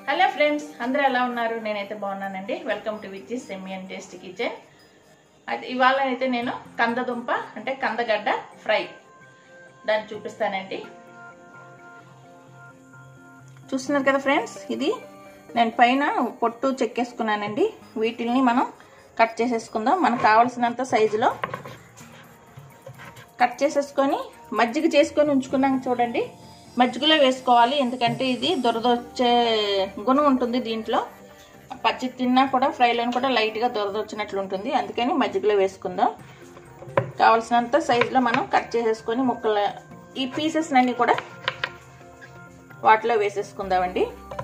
hello friends అందరూ ఎలా ఉన్నారు నేనైతే బాగున్నానండి వెల్కమ్ టు విచ్చి సెమీ అండ్ టేస్టీ కిచెన్ అయితే ఇవాళ అయితే నేను కందదుంప అంటే కందగడ్డ ఫ్రై దాన్ని చూపిస్తానండి చూస్తున్నారు కదా ఫ్రెండ్స్ ఇది నేను పైన పొట్టు చెక్కేసుకున్నానండి వీటిల్ని మనం కట్ చేసేసుకుందాం మనకు కావాల్సినంత సైజులో కట్ చేసేసుకొని మజ్జిగ చేసుకొని ఉంచుకున్నాం చూడండి మజ్జిగలో వేసుకోవాలి ఎందుకంటే ఇది దురద వచ్చే గుణం ఉంటుంది దీంట్లో పచ్చి తిన్నా కూడా ఫ్రైలో కూడా లైట్గా దురద వచ్చినట్లు ఉంటుంది అందుకని మజ్జిగలో వేసుకుందాం కావాల్సినంత సైజులో మనం కట్ చేసేసుకొని ముక్కల ఈ పీసెస్ అన్ని కూడా వాటిలో వేసేసుకుందామండి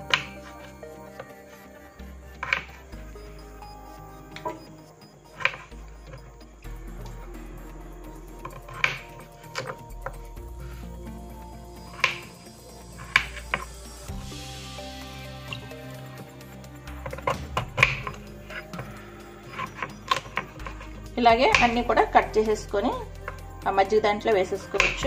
ఇలాగే అన్నీ కూడా కట్ చేసేసుకొని ఆ మజ్జిగ దాంట్లో వేసేసుకోవచ్చు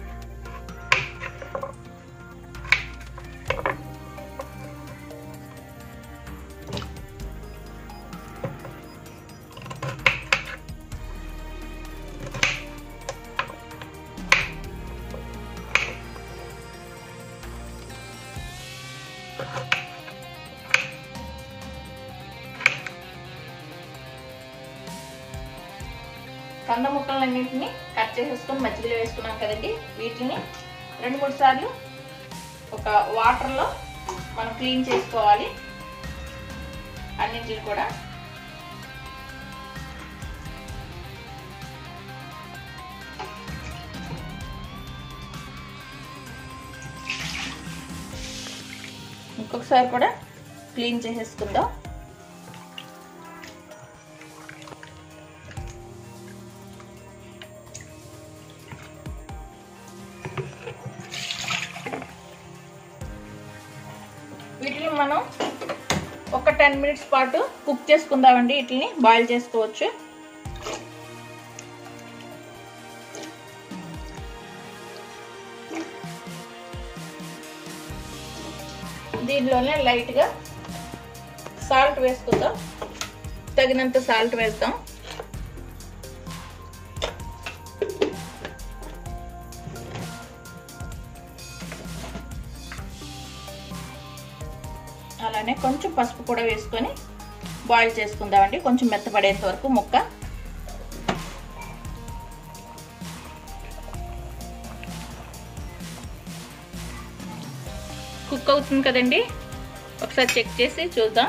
కంద ముక్కలన్నింటినీ కట్ చేసేసుకొని మజ్జిగలో వేసుకున్నాం కదండి వీటిని రెండు మూడు సార్లు ఒక వాటర్లో మనం క్లీన్ చేసుకోవాలి అన్నింటిని కూడా ఇంకొకసారి కూడా క్లీన్ చేసేసుకుందాం వీటిని మనం ఒక టెన్ మినిట్స్ పాటు కుక్ చేసుకుందామండి వీటిని బాయిల్ చేసుకోవచ్చు దీనిలోనే లైట్గా సాల్ట్ వేసుకుందాం తగినంత సాల్ట్ వేస్తాం అలానే కొంచెం పసుపు కూడా వేసుకొని బాయిల్ చేసుకుందామండి కొంచెం మెత్తపడేంత వరకు ముక్క కుక్ అవుతుంది కదండి ఒకసారి చెక్ చేసి చూద్దాం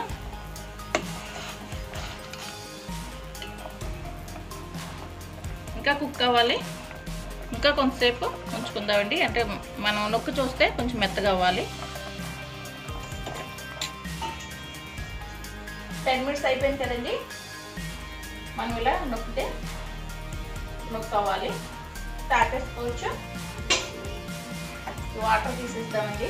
ఇంకా కుక్ అవ్వాలి ఇంకా కొంతసేపు ఉంచుకుందామండి అంటే మనం నొక్కు చూస్తే కొంచెం మెత్తగా అవ్వాలి టెన్ మినిట్స్ అయిపోయింది కదండి మనం ఇలా నొక్కితే నొక్కవాలి తాపేసుకోవచ్చు వాటర్ తీసేస్తామండి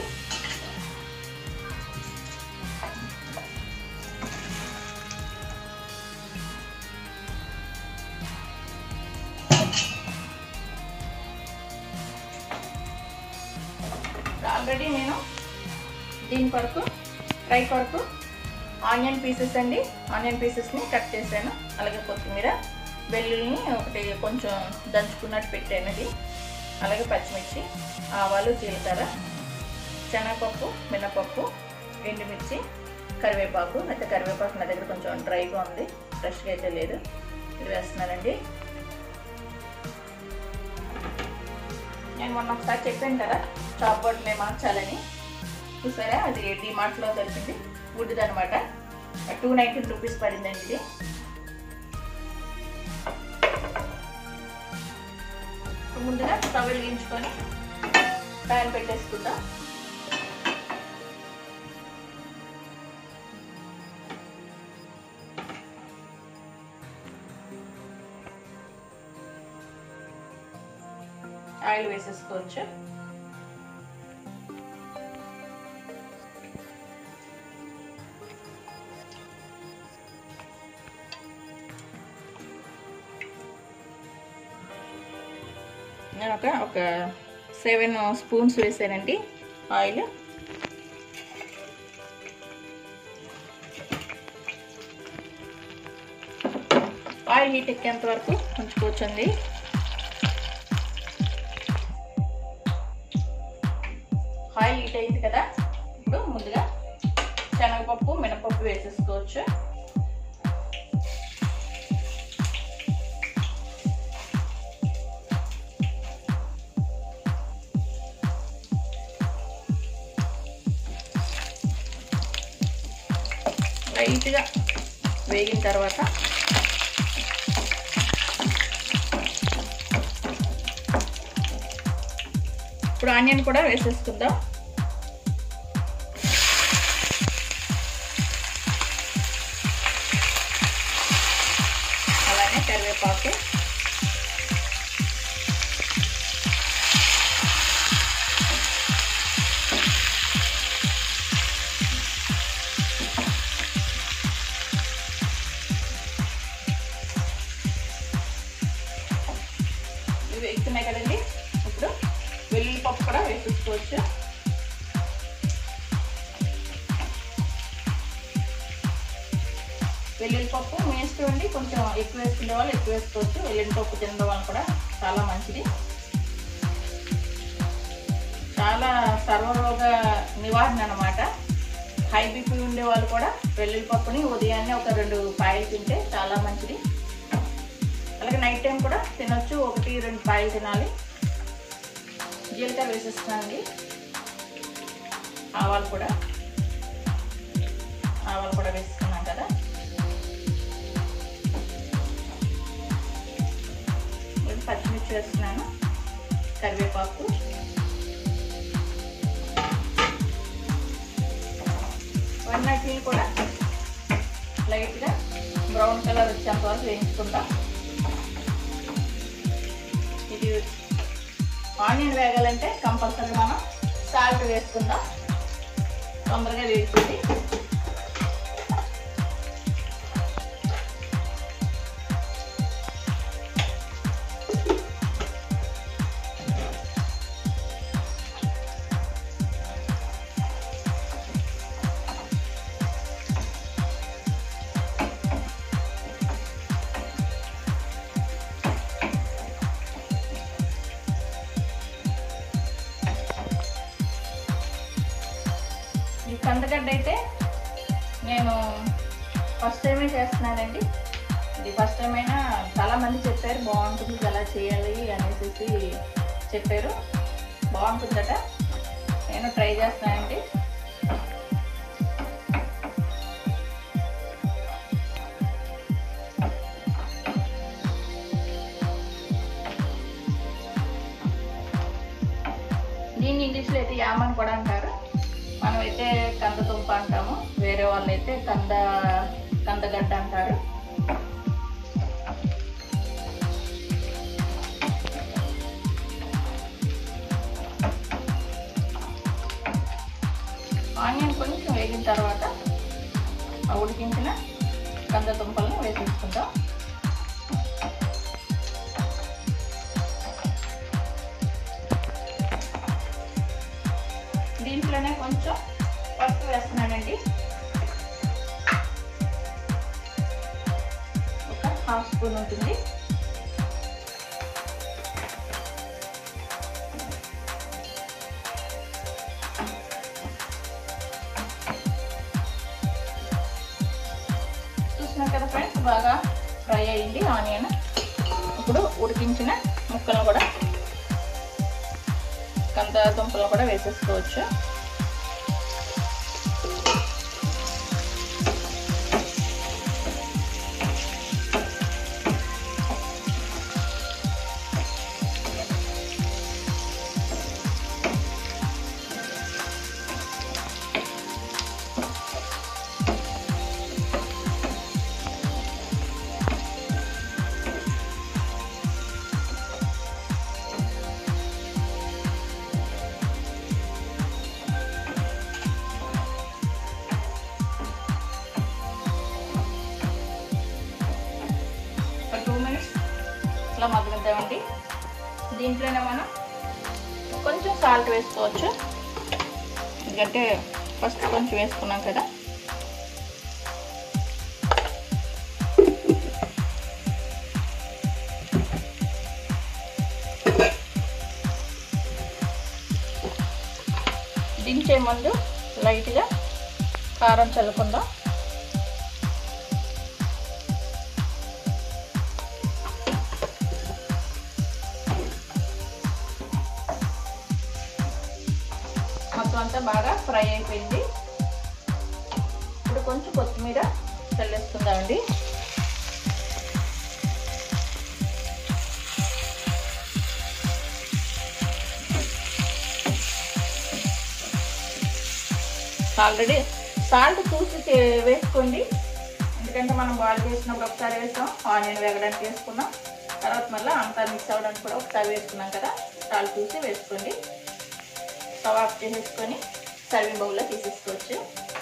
ఆల్రెడీ నేను దీని కొరకు ఫ్రై కొరకు ఆనియన్ పీసెస్ అండి ఆనియన్ పీసెస్ని కట్ చేశాను అలాగే కొత్తిమీర వెల్లుల్ని ఒకటి కొంచెం దంచుకున్నట్టు పెట్టాను అది అలాగే పచ్చిమిర్చి ఆవాలు జీలకర్ర శనగపప్పు మినపప్పు ఎండుమిర్చి కరివేపాకు అయితే కరివేపాకు నా దగ్గర కొంచెం డ్రైగా ఉంది ఫ్రెష్గా అయితే లేదు ఇది వేస్తున్నానండి నేను మొన్న ఒకసారి చెప్పాను కదా చాప్ బోర్డ్ని మార్చాలని చూసారా అది డిమార్ట్లో దొరికింది వుడ్ది అనమాట టూ నైన్టీన్ రూపీస్ పడిందండి ఇది ముందుగా స్టవ్ వెలిగించుకొని ప్యాన్ పెట్టేసుకుందాం ఆయిల్ వేసేసుకోవచ్చు నేను ఒక ఒక సెవెన్ స్పూన్స్ వేసానండి ఆయిల్ ఆయిల్ హీట్ ఎక్కేంత వరకు ఉంచుకోవచ్చండి ఆయిల్ హీట్ అయింది కదా ఇప్పుడు ముందుగా శనగపప్పు మినపప్పు వేసేసుకోవచ్చు లైట్గా వేగిన తర్వాత ఇప్పుడు ఆనియన్ కూడా వేసేసుకుందాం అలానే కరివేపాకు ఇవి వేస్తున్నాయి కదండి ఇప్పుడు వెల్లుల్లి పప్పు కూడా వేసేసుకోవచ్చు వెల్లుల్లి పప్పు మీ ఇష్టం అండి కొంచెం ఎక్కువ వేసుకునే వాళ్ళు ఎక్కువ వేసుకోవచ్చు వెల్లుల్లి పప్పు తినడం వల్ల కూడా చాలా మంచిది చాలా సర్వరోగ నివారణ అనమాట హై బీపీ ఉండే వాళ్ళు కూడా వెల్లుల్లి పప్పుని ఉదయాన్నే ఒక రెండు పాయలు తింటే చాలా మంచిది అలాగే నైట్ టైం కూడా తినొచ్చు ఒకటి రెండు పాయలు తినాలి జీలకర్ర వేసేస్తున్నానండి ఆవాలు కూడా ఆవాలు కూడా వేసుకున్నాం కదా ఇప్పుడు పచ్చిమిర్చి వేస్తున్నాను కరివేపాకు వన్నటిని కూడా లైట్గా బ్రౌన్ కలర్ వచ్చేంత వరకు వేయించుకుంటాం ఇది ఆనియన్ వేగాలంటే కంపల్సరీ మనం సాల్ట్ వేసుకుందాం తొందరగా వేగుతుంది ఈ కందగడ్డ అయితే నేను ఫస్ట్ టైమే చేస్తున్నానండి ఇది ఫస్ట్ టైం అయినా చాలా మంది చెప్పారు బాగుంటుంది ఎలా చేయాలి అనేసి చెప్పారు బాగుంటుందట నేను ట్రై చేస్తానండి దీన్ని ఇంగ్లీష్లో అయితే యామని కూడా అంటారు మనమైతే కంద దుంప అంటాము వేరే వాళ్ళు అయితే కంద కందగడ్డ అంటారు ఆనియన్ కొంచెం వేగిన తర్వాత ఆ ఉడికించిన కంద దుంపలను వేసేసుకుందాం దీంట్లోనే కొంచెం పసుపు వేస్తున్నానండి ఒక హాఫ్ స్పూన్ ఉంటుంది చూసినారు కదా ఫ్రెండ్స్ బాగా ఫ్రై అయింది ఆనియన్ ఇప్పుడు ఉడికించిన ముక్కలను కూడా కంద దుంపలు కూడా వేసేసుకోవచ్చు ఒక టూ మినిట్స్ ఇట్లా మగ్గుతామండి దీంట్లోనే మనం కొంచెం సాల్ట్ వేసుకోవచ్చు ఎందుకంటే ఫస్ట్ కొంచెం వేసుకున్నాం కదా దించే ముందు లైట్గా కారం చల్లుకుందాం మొత్తం అంతా బాగా ఫ్రై అయిపోయింది ఇప్పుడు కొంచెం కొత్తిమీర చల్లేసుకుందామండి ఆల్రెడీ సాల్ట్ చూసి చే- వేసుకోండి ఎందుకంటే మనం బాయిల్ చేసినప్పుడు ఒకసారి వేసాం ఆనియన్ వేగడానికి వేసుకున్నాం తర్వాత మళ్ళీ అంతా మిక్స్ అవ్వడానికి కూడా ఒకసారి వేసుకున్నాం కదా సాల్ట్ చూసి వేసుకోండి స్టవ్ ఆఫ్ చేసేసుకొని సర్వింగ్ బౌల్లో తీసేసుకోవచ్చు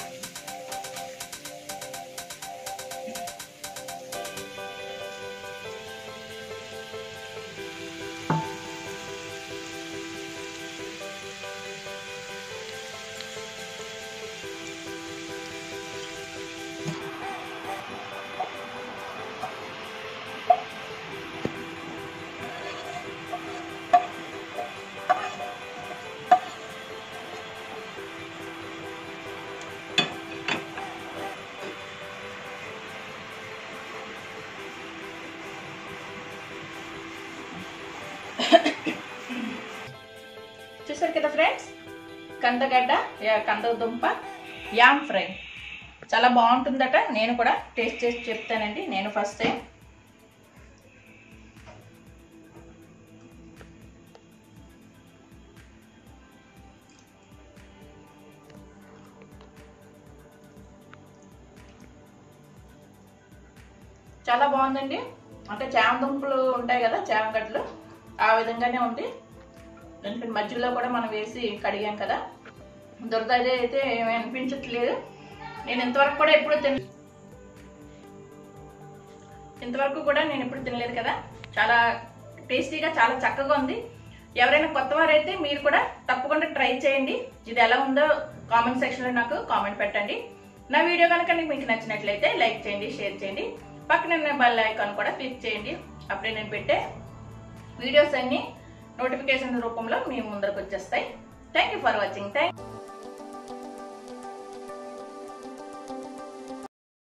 చూసారు కదా ఫ్రెండ్స్ కందగడ్డ యా- కందదుంప యామ్ ఫ్రై చాలా బాగుంటుందట నేను కూడా టేస్ట్ చేసి చెప్తానండి నేను ఫస్ట్ టైం చాలా బాగుందండి అంటే చామ దుంపలు ఉంటాయి కదా చామ గడ్డలు ఆ విధంగానే ఉంది ఎందుకంటే మధ్యలో కూడా మనం వేసి కడిగాం కదా దురద అదే అయితే ఏమీ అనిపించట్లేదు నేను ఇంతవరకు కూడా ఎప్పుడు తిన ఇంతవరకు కూడా నేను ఎప్పుడు తినలేదు కదా చాలా టేస్టీగా చాలా చక్కగా ఉంది ఎవరైనా కొత్త వారైతే మీరు కూడా తప్పకుండా ట్రై చేయండి ఇది ఎలా ఉందో కామెంట్ సెక్షన్లో నాకు కామెంట్ పెట్టండి నా వీడియో కనుక మీకు నచ్చినట్లయితే లైక్ చేయండి షేర్ చేయండి పక్కన ఉన్న బెల్ ఐకాన్ కూడా క్లిక్ చేయండి అప్పుడే నేను పెట్టే వీడియోస్ అన్ని నోటిఫికేషన్ రూపంలో మీ ముందరకు వచ్చేస్తాయి thank you for watching thank